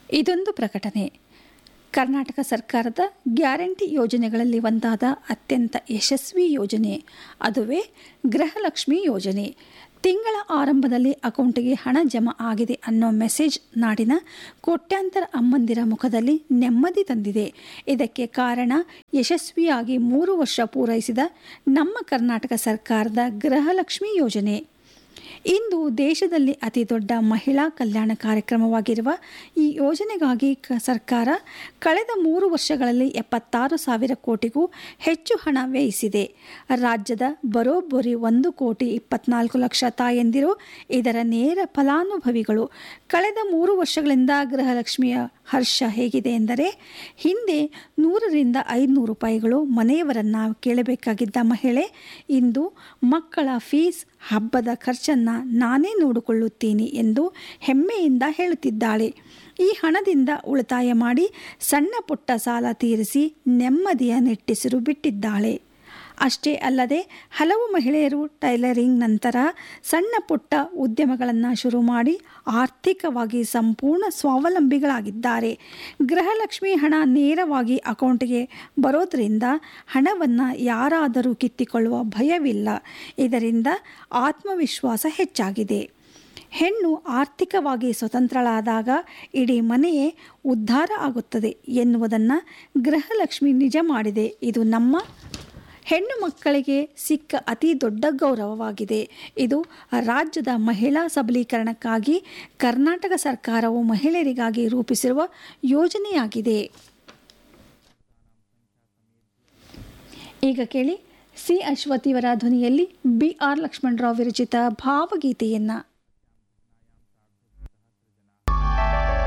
ಇದೊಂದು ಪ್ರಕಟಣೆ ಕರ್ನಾಟಕ ಸರ್ಕಾರದ ಗ್ಯಾರಂಟಿ ಯೋಜನೆಗಳಲ್ಲಿ ಒಂದಾದ ಅತ್ಯಂತ ಯಶಸ್ವಿ ಯೋಜನೆ ಅದುವೇ ಗೃಹಲಕ್ಷ್ಮಿ ಯೋಜನೆ ತಿಂಗಳ ಆರಂಭದಲ್ಲಿ ಅಕೌಂಟಿಗೆ ಹಣ ಜಮಾ ಆಗಿದೆ ಅನ್ನೋ ಮೆಸೇಜ್ ನಾಡಿನ ಕೋಟ್ಯಾಂತರ ಅಮ್ಮಂದಿರ ಮುಖದಲ್ಲಿ ನೆಮ್ಮದಿ ತಂದಿದೆ ಇದಕ್ಕೆ ಕಾರಣ ಯಶಸ್ವಿಯಾಗಿ ಮೂರು ವರ್ಷ ಪೂರೈಸಿದ ನಮ್ಮ ಕರ್ನಾಟಕ ಸರ್ಕಾರದ ಗೃಹಲಕ್ಷ್ಮಿ ಯೋಜನೆ ಇಂದು ದೇಶದಲ್ಲಿ ಅತಿ ದೊಡ್ಡ ಮಹಿಳಾ ಕಲ್ಯಾಣ ಕಾರ್ಯಕ್ರಮವಾಗಿರುವ ಈ ಯೋಜನೆಗಾಗಿ ಕ ಸರ್ಕಾರ ಕಳೆದ ಮೂರು ವರ್ಷಗಳಲ್ಲಿ ಎಪ್ಪತ್ತಾರು ಸಾವಿರ ಕೋಟಿಗೂ ಹೆಚ್ಚು ಹಣ ವ್ಯಯಿಸಿದೆ ರಾಜ್ಯದ ಬರೋಬ್ಬರಿ ಒಂದು ಕೋಟಿ ಇಪ್ಪತ್ನಾಲ್ಕು ಲಕ್ಷ ತಾಯಂದಿರು ಇದರ ನೇರ ಫಲಾನುಭವಿಗಳು ಕಳೆದ ಮೂರು ವರ್ಷಗಳಿಂದ ಗೃಹಲಕ್ಷ್ಮಿಯ ಹರ್ಷ ಹೇಗಿದೆ ಎಂದರೆ ಹಿಂದೆ ನೂರರಿಂದ ಐದುನೂರು ರೂಪಾಯಿಗಳು ಮನೆಯವರನ್ನು ಕೇಳಬೇಕಾಗಿದ್ದ ಮಹಿಳೆ ಇಂದು ಮಕ್ಕಳ ಫೀಸ್ ಹಬ್ಬದ ಖರ್ಚನ್ನು ನಾನೇ ನೋಡಿಕೊಳ್ಳುತ್ತೀನಿ ಎಂದು ಹೆಮ್ಮೆಯಿಂದ ಹೇಳುತ್ತಿದ್ದಾಳೆ ಈ ಹಣದಿಂದ ಉಳಿತಾಯ ಮಾಡಿ ಸಣ್ಣ ಪುಟ್ಟ ಸಾಲ ತೀರಿಸಿ ನೆಮ್ಮದಿಯ ನಿಟ್ಟಿಸಿರು ಬಿಟ್ಟಿದ್ದಾಳೆ ಅಷ್ಟೇ ಅಲ್ಲದೆ ಹಲವು ಮಹಿಳೆಯರು ಟೈಲರಿಂಗ್ ನಂತರ ಸಣ್ಣ ಪುಟ್ಟ ಉದ್ಯಮಗಳನ್ನು ಶುರು ಮಾಡಿ ಆರ್ಥಿಕವಾಗಿ ಸಂಪೂರ್ಣ ಸ್ವಾವಲಂಬಿಗಳಾಗಿದ್ದಾರೆ ಗೃಹಲಕ್ಷ್ಮಿ ಹಣ ನೇರವಾಗಿ ಅಕೌಂಟಿಗೆ ಬರೋದರಿಂದ ಹಣವನ್ನು ಯಾರಾದರೂ ಕಿತ್ತಿಕೊಳ್ಳುವ ಭಯವಿಲ್ಲ ಇದರಿಂದ ಆತ್ಮವಿಶ್ವಾಸ ಹೆಚ್ಚಾಗಿದೆ ಹೆಣ್ಣು ಆರ್ಥಿಕವಾಗಿ ಸ್ವತಂತ್ರಳಾದಾಗ ಇಡೀ ಮನೆಯೇ ಉದ್ಧಾರ ಆಗುತ್ತದೆ ಎನ್ನುವುದನ್ನು ಗೃಹಲಕ್ಷ್ಮಿ ನಿಜ ಮಾಡಿದೆ ಇದು ನಮ್ಮ ಹೆಣ್ಣು ಮಕ್ಕಳಿಗೆ ಸಿಕ್ಕ ಅತಿ ದೊಡ್ಡ ಗೌರವವಾಗಿದೆ ಇದು ರಾಜ್ಯದ ಮಹಿಳಾ ಸಬಲೀಕರಣಕ್ಕಾಗಿ ಕರ್ನಾಟಕ ಸರ್ಕಾರವು ಮಹಿಳೆಯರಿಗಾಗಿ ರೂಪಿಸಿರುವ ಯೋಜನೆಯಾಗಿದೆ ಈಗ ಕೇಳಿ ಸಿ ಅಶ್ವತಿಯವರ ಧ್ವನಿಯಲ್ಲಿ ಬಿ ಆರ್ ಲಕ್ಷ್ಮಣರಾವ್ ವಿರಚಿತ ಭಾವಗೀತೆಯನ್ನು